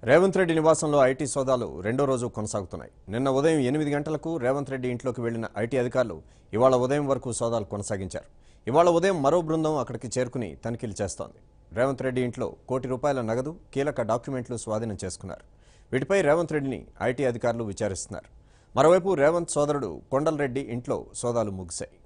రేవంత్ రెడ్డి నివాసంలో ఐటీ సోదాలు రెండో రోజు కొనసాగుతున్నాయి నిన్న ఉదయం ఎనిమిది గంటలకు రేవంత్ రెడ్డి ఇంట్లోకి వెళ్లిన ఐటీ అధికారులు ఇవాళ ఉదయం వరకు సోదాలు కొనసాగించారు ఇవాళ ఉదయం మరో బృందం అక్కడికి చేరుకుని తనిఖీలు చేస్తోంది రేవంత్ రెడ్డి ఇంట్లో కోటి రూపాయల నగదు కీలక డాక్యుమెంట్లు స్వాధీనం చేసుకున్నారు వీటిపై రేవంత్ రెడ్డిని ఐటీ అధికారులు విచారిస్తున్నారు మరోవైపు రేవంత్ సోదరుడు కొండలరెడ్డి ఇంట్లో సోదాలు ముగిశాయి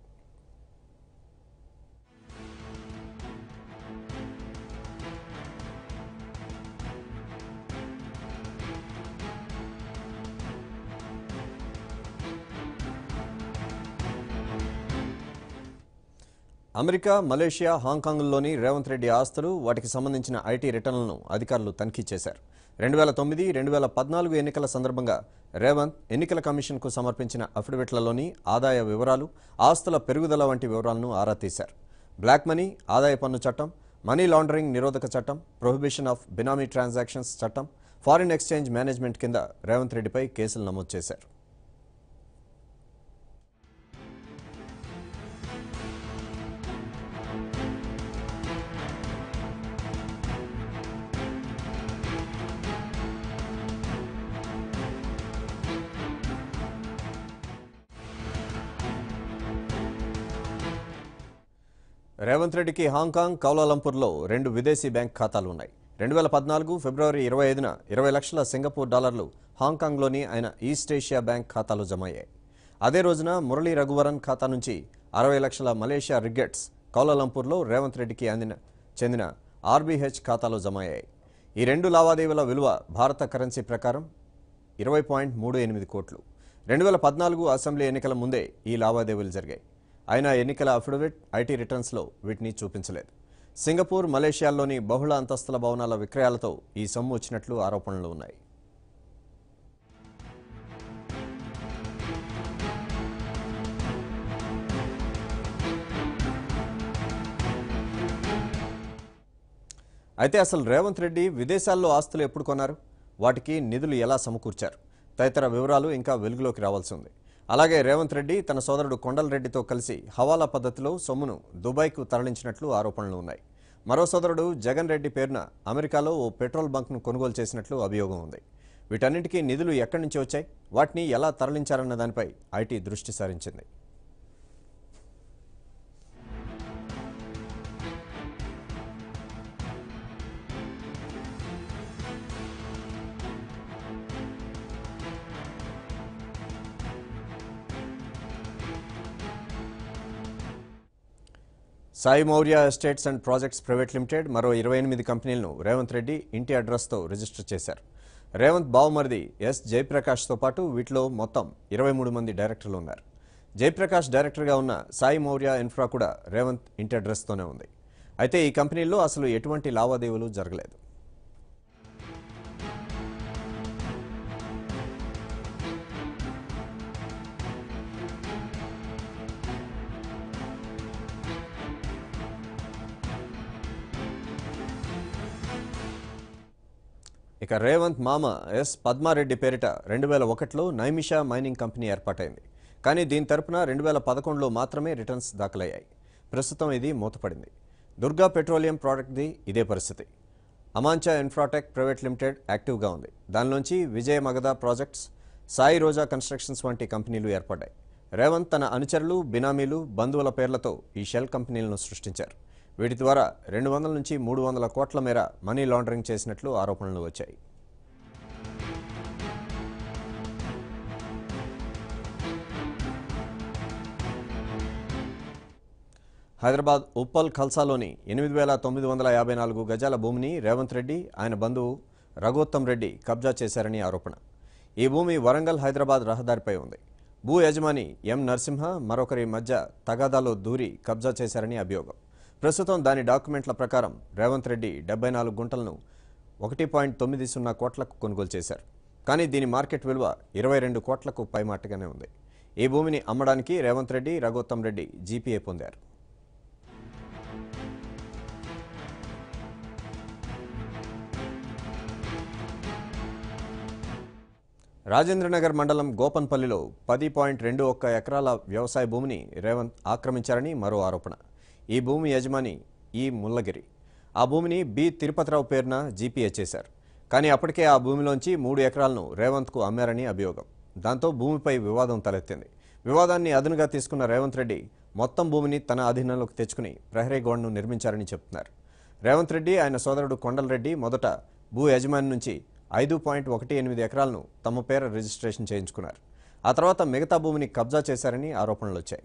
అమెరికా మలేషియా హాంకాంగ్లోని రేవంత్ రెడ్డి ఆస్తులు వాటికి సంబంధించిన ఐటీ రిటర్నులను అధికారులు తనిఖీ చేశారు రెండు వేల తొమ్మిది రెండు వేల పద్నాలుగు ఎన్నికల సందర్భంగా రేవంత్ ఎన్నికల కమిషన్కు సమర్పించిన అఫిడవిట్లలోని ఆదాయ వివరాలు ఆస్తుల పెరుగుదల వంటి వివరాలను ఆరా తీశారు బ్లాక్ మనీ ఆదాయ పన్ను చట్టం మనీ లాండరింగ్ నిరోధక చట్టం ప్రొహిబిషన్ ఆఫ్ బినామీ ట్రాన్సాక్షన్స్ చట్టం ఫారిన్ ఎక్స్చేంజ్ మేనేజ్మెంట్ కింద రేవంత్ రెడ్డిపై కేసులు నమోదు చేశారు రేవంత్ రెడ్డికి హాంకాంగ్ కౌలాలంపూర్లో రెండు విదేశీ బ్యాంక్ ఖాతాలు ఉన్నాయి రెండు వేల పద్నాలుగు ఫిబ్రవరి ఇరవై ఐదున ఇరవై లక్షల సింగపూర్ డాలర్లు హాంకాంగ్లోని ఆయన ఈస్ట్ ఏషియా బ్యాంక్ ఖాతాలో జమ అయ్యాయి అదే రోజున మురళీ రఘువరన్ ఖాతా నుంచి అరవై లక్షల మలేషియా రిగ్గెట్స్ కౌలాలంపూర్లో రేవంత్ రెడ్డికి అందిన చెందిన ఆర్బీహెచ్ ఖాతాలో జమ అయ్యాయి ఈ రెండు లావాదేవీల విలువ భారత కరెన్సీ ప్రకారం ఇరవై పాయింట్ మూడు ఎనిమిది కోట్లు రెండు వేల పద్నాలుగు అసెంబ్లీ ఎన్నికల ముందే ఈ లావాదేవీలు జరిగాయి అయినా ఎన్నికల అఫిడవిట్ ఐటీ రిటర్న్స్లో వీటిని చూపించలేదు సింగపూర్ మలేషియాల్లోని బహుళ అంతస్తుల భవనాల విక్రయాలతో ఈ సొమ్ము వచ్చినట్లు ఆరోపణలు ఉన్నాయి అయితే అసలు రేవంత్ రెడ్డి విదేశాల్లో ఆస్తులు ఎప్పుడు కొన్నారు వాటికి నిధులు ఎలా సమకూర్చారు తదితర వివరాలు ఇంకా వెలుగులోకి రావాల్సి ఉంది అలాగే రేవంత్ రెడ్డి తన సోదరుడు కొండలరెడ్డితో కలిసి హవాలా పద్ధతిలో సొమ్మును దుబాయ్కు తరలించినట్లు ఆరోపణలు ఉన్నాయి మరో సోదరుడు జగన్ రెడ్డి పేరున అమెరికాలో ఓ పెట్రోల్ బంక్ను కొనుగోలు చేసినట్లు అభియోగం ఉంది వీటన్నిటికీ నిధులు ఎక్కడి నుంచి వచ్చాయి వాటిని ఎలా తరలించారన్న దానిపై ఐటీ దృష్టి సారించింది Sai Mourya estates and projects private limited మరో ఇరవై ఎనిమిది కంపెనీలను రేవంత్ రెడ్డి ఇంటి అడ్రస్తో రిజిస్టర్ చేశారు రేవంత్ బావమరిది ఎస్ జయప్రకాష్తో పాటు వీటిలో మొత్తం ఇరవై మూడు మంది డైరెక్టర్లు ఉన్నారు జయప్రకాష్ డైరెక్టర్గా ఉన్న సాయి మౌర్య ఇన్ఫ్రా కూడా రేవంత్ ఇంటి అడ్రస్తోనే ఉంది అయితే ఈ కంపెనీల్లో అసలు ఎటువంటి లావాదేవీలు జరగలేదు ఇక రేవంత్ మామ ఎస్ పద్మారెడ్డి పేరిట రెండు వేల ఒకటిలో నైమిషా మైనింగ్ కంపెనీ ఏర్పాటైంది కానీ దీని తరపున రెండు వేల పదకొండులో మాత్రమే రిటర్న్స్ దాఖలయ్యాయి ప్రస్తుతం ఇది మూతపడింది దుర్గా పెట్రోలియం ప్రాడక్ట్ది ఇదే పరిస్థితి అమాంచా ఇన్ఫ్రాటెక్ ప్రైవేట్ లిమిటెడ్ యాక్టివ్గా ఉంది దానిలోంచి విజయ మగధ ప్రాజెక్ట్స్ సాయి రోజా కన్స్ట్రక్షన్స్ వంటి కంపెనీలు ఏర్పడ్డాయి రేవంత్ తన అనుచరులు బినామీలు బంధువుల పేర్లతో ఈ షెల్ కంపెనీలను సృష్టించారు వీటి ద్వారా రెండు వందల నుంచి మూడు వందల కోట్ల మేర మనీ లాండరింగ్ చేసినట్లు ఆరోపణలు వచ్చాయి హైదరాబాద్ ఉప్పల్ ఖల్సాలోని ఎనిమిది వేల తొమ్మిది వందల యాభై నాలుగు గజాల భూమిని రేవంత్ రెడ్డి ఆయన బంధువు రఘోత్తమ్ రెడ్డి కబ్జా చేశారని ఆరోపణ ఈ భూమి వరంగల్ హైదరాబాద్ రహదారిపై ఉంది భూ యజమాని ఎం నరసింహ మరొకరి మధ్య తగాదాలో దూరి కబ్జా చేశారని అభియోగం ప్రస్తుతం దాని డాక్యుమెంట్ల ప్రకారం రేవంత్ రెడ్డి డెబ్బై నాలుగు గుంటలను ఒకటి పాయింట్ తొమ్మిది సున్నా కోట్లకు కొనుగోలు చేశారు కానీ దీని మార్కెట్ విలువ ఇరవై రెండు కోట్లకు పైమాటగానే ఉంది ఈ భూమిని అమ్మడానికి రేవంత్ రెడ్డి రఘోత్తమ్ రెడ్డి జీపీఏ పొందారు రాజేంద్రనగర్ మండలం గోపన్పల్లిలో పది పాయింట్ రెండు ఒక్క ఎకరాల వ్యవసాయ భూమిని రేవంత్ ఆక్రమించారని మరో ఆరోపణ ఈ భూమి యజమాని ఈ ముల్లగిరి ఆ భూమిని బి తిరుపతిరావు పేరున జీపీఏ చేశారు కానీ అప్పటికే ఆ భూమిలోంచి మూడు ఎకరాలను రేవంత్కు అమ్మారని అభియోగం దాంతో భూమిపై వివాదం తలెత్తింది వివాదాన్ని అదునుగా తీసుకున్న రేవంత్ రెడ్డి మొత్తం భూమిని తన అధీనంలోకి తెచ్చుకుని ప్రహరీ గోడను నిర్మించారని చెప్తున్నారు రేవంత్ రెడ్డి ఆయన సోదరుడు కొండలరెడ్డి మొదట భూ యజమాని నుంచి ఐదు పాయింట్ ఒకటి ఎనిమిది ఎకరాలను తమ పేర రిజిస్ట్రేషన్ చేయించుకున్నారు ఆ తర్వాత మిగతా భూమిని కబ్జా చేశారని ఆరోపణలు వచ్చాయి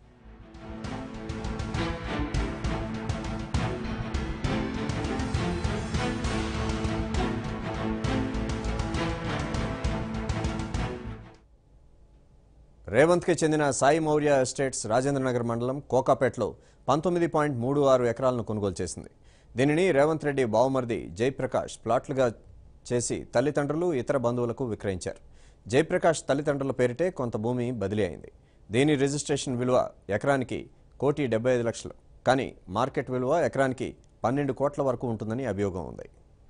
రేవంత్కి చెందిన సాయి మౌర్య ఎస్టేట్స్ రాజేంద్రనగర్ మండలం కోకాపేటలో పంతొమ్మిది పాయింట్ మూడు ఆరు ఎకరాలను కొనుగోలు చేసింది దీనిని రేవంత్ రెడ్డి బావమరిది జయప్రకాష్ ప్లాట్లుగా చేసి తల్లిదండ్రులు ఇతర బంధువులకు విక్రయించారు జయప్రకాష్ తల్లిదండ్రుల పేరిటే కొంత భూమి బదిలీ అయింది దీని రిజిస్ట్రేషన్ విలువ ఎకరానికి కోటి డెబ్బై ఐదు లక్షలు కానీ మార్కెట్ విలువ ఎకరానికి పన్నెండు కోట్ల వరకు ఉంటుందని అభియోగం ఉంది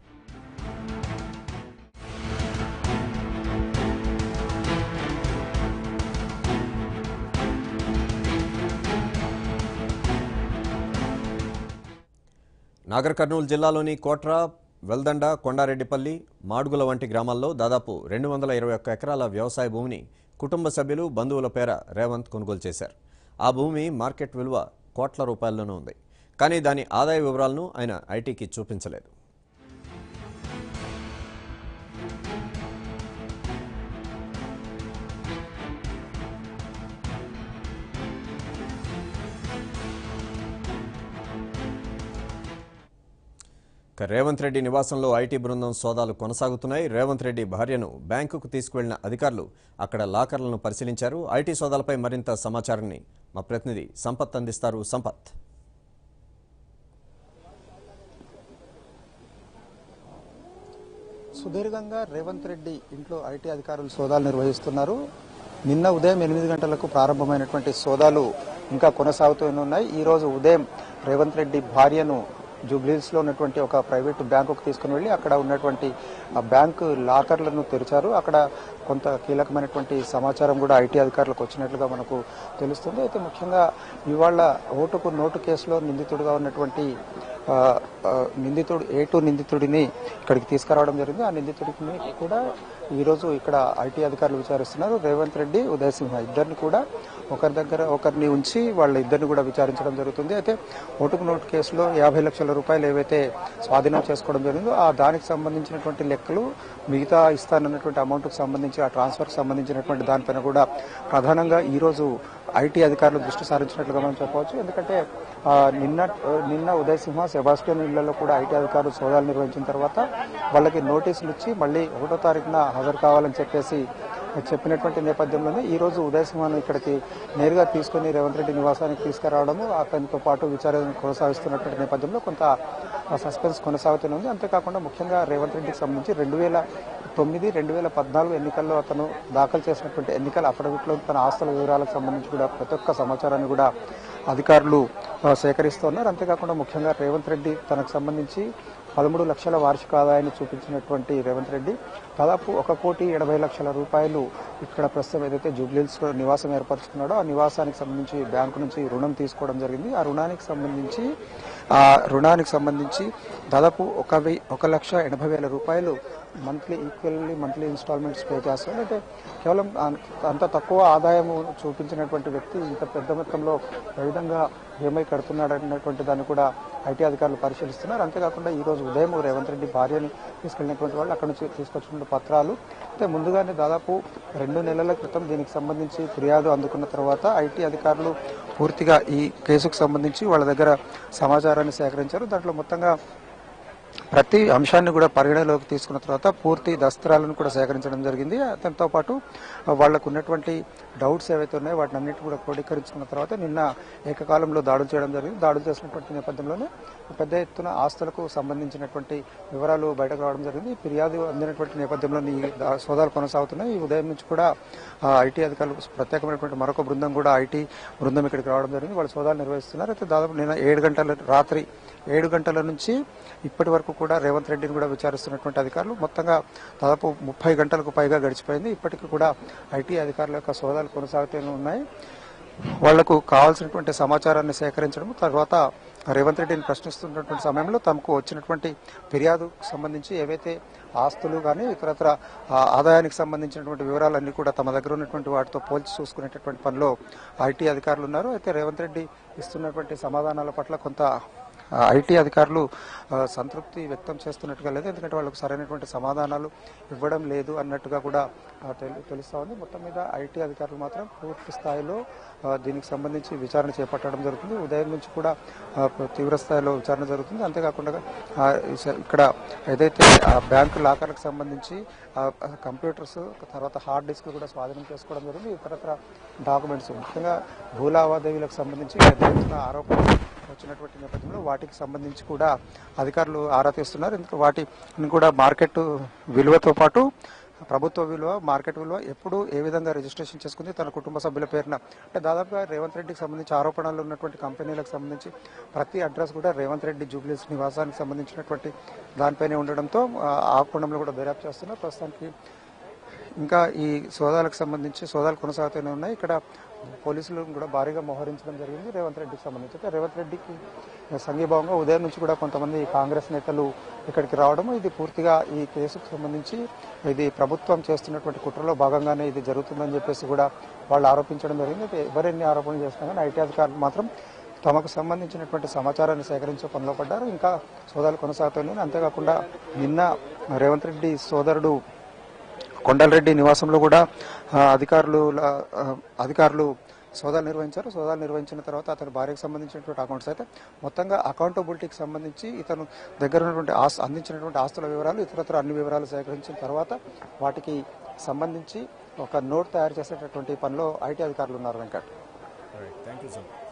నాగర్ కర్నూలు జిల్లాలోని కోట్రా వెల్దండ కొండారెడ్డిపల్లి మాడుగుల వంటి గ్రామాల్లో దాదాపు రెండు వందల ఇరవై ఒక్క ఎకరాల వ్యవసాయ భూమిని కుటుంబ సభ్యులు బంధువుల పేర రేవంత్ కొనుగోలు చేశారు ఆ భూమి మార్కెట్ విలువ కోట్ల రూపాయల్లోనూ ఉంది కానీ దాని ఆదాయ వివరాలను ఆయన ఐటీకి చూపించలేదు ఇక రేవంత్ రెడ్డి నివాసంలో ఐటీ బృందం సోదాలు కొనసాగుతున్నాయి రేవంత్ రెడ్డి భార్యను బ్యాంకుకు తీసుకువెళ్లిన అధికారులు అక్కడ లాకర్లను పరిశీలించారు ఐటీ సోదాలపై మరింత సమాచారాన్ని మా ప్రతినిధి సంపత్ అందిస్తారు సంపత్ సుదీర్ఘంగా రేవంత్ రెడ్డి ఇంట్లో ఐటీ అధికారులు సోదాలు నిర్వహిస్తున్నారు నిన్న ఉదయం ఎనిమిది గంటలకు ప్రారంభమైనటువంటి సోదాలు ఇంకా కొనసాగుతూనే ఉన్నాయి ఈ రోజు ఉదయం రేవంత్ రెడ్డి భార్యను జూబ్లీస్ లో ఉన్నటువంటి ఒక ప్రైవేట్ బ్యాంకుకు తీసుకుని వెళ్ళి అక్కడ ఉన్నటువంటి ఆ బ్యాంకు లాకర్లను తెరిచారు అక్కడ కొంత కీలకమైనటువంటి సమాచారం కూడా ఐటీ అధికారులకు వచ్చినట్లుగా మనకు తెలుస్తుంది అయితే ముఖ్యంగా ఇవాళ ఓటుకు నోటు కేసులో నిందితుడిగా ఉన్నటువంటి ఆ, ఆ, నిందితుడు ఏ టూ నిందితుడిని ఇక్కడికి తీసుకురావడం జరిగింది ఆ నిందితుడిని కూడా ఈరోజు ఇక్కడ ఐటీ అధికారులు విచారిస్తున్నారు రేవంత్ రెడ్డి ఉదయ్ సింహ ఇద్దరిని కూడా ఒకరి దగ్గర ఒకరిని ఉంచి వాళ్ళ ఇద్దరిని కూడా విచారించడం జరుగుతుంది అయితే ఓటుకు నోటు కేసులో యాభై లక్షల రూపాయలు ఏవైతే స్వాధీనం చేసుకోవడం జరిగిందో ఆ దానికి సంబంధించినటువంటి లెక్కలు మిగతా ఇస్తానన్నటువంటి అమౌంట్కి సంబంధించి ఆ ట్రాన్స్ఫర్కి సంబంధించినటువంటి దానిపైన కూడా ప్రధానంగా ఈరోజు ఐటీ అధికారులు దృష్టి సారించినట్లుగా మనం చెప్పవచ్చు ఎందుకంటే ఆ, నిన్న నిన్న ఉదయ్ సింహ సెబాస్టియన్ ఇళ్లలో కూడా ఐటీ అధికారులు సోదాలు నిర్వహించిన తర్వాత వాళ్ళకి నోటీసులు ఇచ్చి మళ్ళీ ఒకటో తారీఖున హాజరు కావాలని చెప్పేసి చెప్పినటువంటి నేపథ్యంలోనే ఈ రోజు ఉదయ్ సింహను ఇక్కడికి నేరుగా తీసుకుని రేవంత్ రెడ్డి నివాసానికి తీసుకురావడము అతనితో పాటు విచారణ కొనసాగిస్తున్నటువంటి నేపథ్యంలో కొంత సస్పెన్స్ కొనసాగుతూనే ఉంది అంతేకాకుండా ముఖ్యంగా రేవంత్ రెడ్డికి సంబంధించి రెండు వేల తొమ్మిది రెండు వేల పద్నాలుగు ఎన్నికల్లో అతను దాఖలు చేసినటువంటి ఎన్నికల అఫిడవిట్లో తన ఆస్తుల వివరాలకు సంబంధించి కూడా ప్రతి ఒక్క సమాచారాన్ని కూడా అధికారులు ఆ, సేకరిస్తున్నారు అంతేకాకుండా ముఖ్యంగా రేవంత్ రెడ్డి తనకు సంబంధించి పదమూడు లక్షల వార్షిక ఆదాయాన్ని చూపించినటువంటి రేవంత్ రెడ్డి దాదాపు ఒక కోటి ఎనభై లక్షల రూపాయలు ఇక్కడ ప్రస్తుతం ఏదైతే జూబ్లీహిల్స్ లో నివాసం ఏర్పరచుకున్నాడో ఆ నివాసానికి సంబంధించి బ్యాంకు నుంచి రుణం తీసుకోవడం జరిగింది ఆ రుణానికి సంబంధించి ఆ రుణానికి సంబంధించి దాదాపు ఒక వెయ్యి ఒక లక్ష ఎనభై వేల రూపాయలు monthly equally monthly installments pay చేస్తారు అంటే కేవలం అన్- అంత తక్కువ ఆదాయం చూపించినటువంటి వ్యక్తి ఇంత పెద్ద మొత్తంలో ఏ విధంగా ఏమై కడుతున్నాడు అన్నటువంటి దాన్ని కూడా ఐటీ అధికారులు పరిశీలిస్తున్నారు అంతేకాకుండా ఈ రోజు ఉదయం రేవంత్ రెడ్డి భార్యని తీసుకెళ్లినటువంటి వాళ్ళు అక్కడ నుంచి తీసుకొచ్చిన పత్రాలు అయితే ముందుగానే దాదాపు రెండు నెలల క్రితం దీనికి సంబంధించి ఫిర్యాదు అందుకున్న తర్వాత ఐటీ అధికారులు పూర్తిగా ఈ కేసుకు సంబంధించి వాళ్ళ దగ్గర సమాచారాన్ని సేకరించారు దాంట్లో మొత్తంగా ప్రతి అంశాన్ని కూడా పరిగణలోకి తీసుకున్న తర్వాత పూర్తి దస్త్రాలను కూడా సేకరించడం జరిగింది దాంతో పాటు వాళ్లకు ఉన్నటువంటి డౌట్స్ ఏవైతే ఉన్నాయో వాటిని అన్నిటి కూడా క్రోడీకరించుకున్న తర్వాత నిన్న ఏకకాలంలో దాడులు చేయడం జరిగింది దాడులు చేసినటువంటి నేపథ్యంలోనే పెద్ద ఎత్తున ఆస్తులకు సంబంధించినటువంటి వివరాలు బయటకు రావడం జరిగింది ఈ ఫిర్యాదు అందినటువంటి నేపథ్యంలో ఈ దా- సోదాలు కొనసాగుతున్నాయి ఈ ఉదయం నుంచి కూడా ఆ, ఐటీ అధికారులు ప్రత్యేకమైనటువంటి మరొక బృందం కూడా ఐటీ బృందం ఇక్కడికి రావడం జరిగింది వాళ్ళు సోదాలు నిర్వహిస్తున్నారు అయితే దాదాపు నిన్న ఏడు గంటల రాత్రి ఏడు గంటల నుంచి ఇప్పటి వరకు కూడా రేవంత్ రెడ్డిని కూడా విచారిస్తున్నటువంటి అధికారులు మొత్తంగా దాదాపు ముప్పై గంటలకు పైగా గడిచిపోయింది ఇప్పటికీ కూడా ఐటీ అధికారుల యొక్క సోదాలు కొనసాగుతూనే ఉన్నాయి వాళ్లకు కావాల్సినటువంటి సమాచారాన్ని సేకరించడం తర్వాత రేవంత్ రెడ్డిని ప్రశ్నిస్తున్నటువంటి సమయంలో తమకు వచ్చినటువంటి ఫిర్యాదుకు సంబంధించి ఏవైతే ఆస్తులు కానీ ఇతరత్ర ఆ, ఆదాయానికి సంబంధించినటువంటి వివరాలన్నీ కూడా తమ దగ్గర ఉన్నటువంటి వాటితో పోల్చి చూసుకునేటటువంటి పనిలో ఐటీ అధికారులు ఉన్నారు అయితే రేవంత్ రెడ్డి ఇస్తున్నటువంటి సమాధానాల పట్ల కొంత ఆ, ఐటీ అధికారులు ఆ, సంతృప్తి వ్యక్తం చేస్తున్నట్టుగా లేదు ఎందుకంటే వాళ్ళకు సరైనటువంటి సమాధానాలు ఇవ్వడం లేదు అన్నట్టుగా కూడా ఆ, తెలు- తెలుస్తా ఉంది మొత్తం మీద ఐటీ అధికారులు మాత్రం పూర్తి స్థాయిలో ఆ, దీనికి సంబంధించి విచారణ చేపట్టడం జరుగుతుంది ఉదయం నుంచి కూడా ఆ, తీవ్ర స్థాయిలో విచారణ జరుగుతుంది అంతేకాకుండా ఆ, ఇస- ఇక్కడ ఏదైతే ఆ బ్యాంకు లాకర్లకు సంబంధించి ఆ, ఆ, కంప్యూటర్స్ తర్వాత హార్డ్ డిస్క్ కూడా స్వాధీనం చేసుకోవడం జరిగింది ఇతరత్ర డాక్యుమెంట్స్ ముఖ్యంగా భూ లావాదేవీలకు సంబంధించి పెద్ద ఎత్తున ఆరోపణలు వచ్చినటువంటి నేపథ్యంలో వాటికి సంబంధించి కూడా అధికారులు ఆరా తీస్తున్నారు ఎందుకంటే వాటిని కూడా మార్కెట్ విలువతో పాటు ప్రభుత్వ విలువ మార్కెట్ విలువ ఎప్పుడు ఏ విధంగా రిజిస్ట్రేషన్ చేసుకుంది తన కుటుంబ సభ్యుల పేరున అంటే దాదాపుగా రేవంత్ రెడ్డికి సంబంధించి ఆరోపణలు ఉన్నటువంటి కంపెనీలకు సంబంధించి ప్రతి అడ్రస్ కూడా రేవంత్ రెడ్డి జూబ్లీస్ నివాసానికి సంబంధించినటువంటి దానిపైనే ఉండడంతో ఆ, ఆ కోణంలో కూడా దర్యాప్తు చేస్తున్నారు ప్రస్తుతానికి ఇంకా ఈ సోదాలకు సంబంధించి సోదాలు కొనసాగుతూనే ఉన్నాయి ఇక్కడ పోలీసులు కూడా భారీగా మోహరించడం జరిగింది రేవంత్ రెడ్డికి సంబంధించి అయితే రేవంత్ రెడ్డికి సంఘీభావంగా ఉదయం నుంచి కూడా కొంతమంది కాంగ్రెస్ నేతలు ఇక్కడికి రావడం ఇది పూర్తిగా ఈ కేసుకు సంబంధించి ఇది ప్రభుత్వం చేస్తున్నటువంటి కుట్రలో భాగంగానే ఇది జరుగుతుందని చెప్పేసి కూడా వాళ్ళు ఆరోపించడం జరిగింది అయితే ఎవరెన్ని ఆరోపణలు చేసినా కానీ ఐటీ అధికారులు మాత్రం తమకు సంబంధించినటువంటి సమాచారాన్ని సేకరించే పనిలో పడ్డారు ఇంకా సోదాలు కొనసాగుతున్నాయి అంతేకాకుండా నిన్న రేవంత్ రెడ్డి సోదరుడు కొండలరెడ్డి నివాసంలో కూడా ఆ, అధికారులు ఆ, అధికారులు సోదాలు నిర్వహించారు సోదాలు నిర్వహించిన తర్వాత అతని భార్యకు సంబంధించినటువంటి అకౌంట్స్ అయితే మొత్తంగా అకౌంటబిలిటీకి సంబంధించి ఇతను దగ్గర ఉన్నటువంటి ఆస్ అందించినటువంటి ఆస్తుల వివరాలు ఇతరత్ర అన్ని వివరాలు సేకరించిన తర్వాత వాటికి సంబంధించి ఒక నోట్ తయారు చేసేటటువంటి పనిలో ఐటీ అధికారులు ఉన్నారు వెంకట్ థ్యాంక్ యూ సార్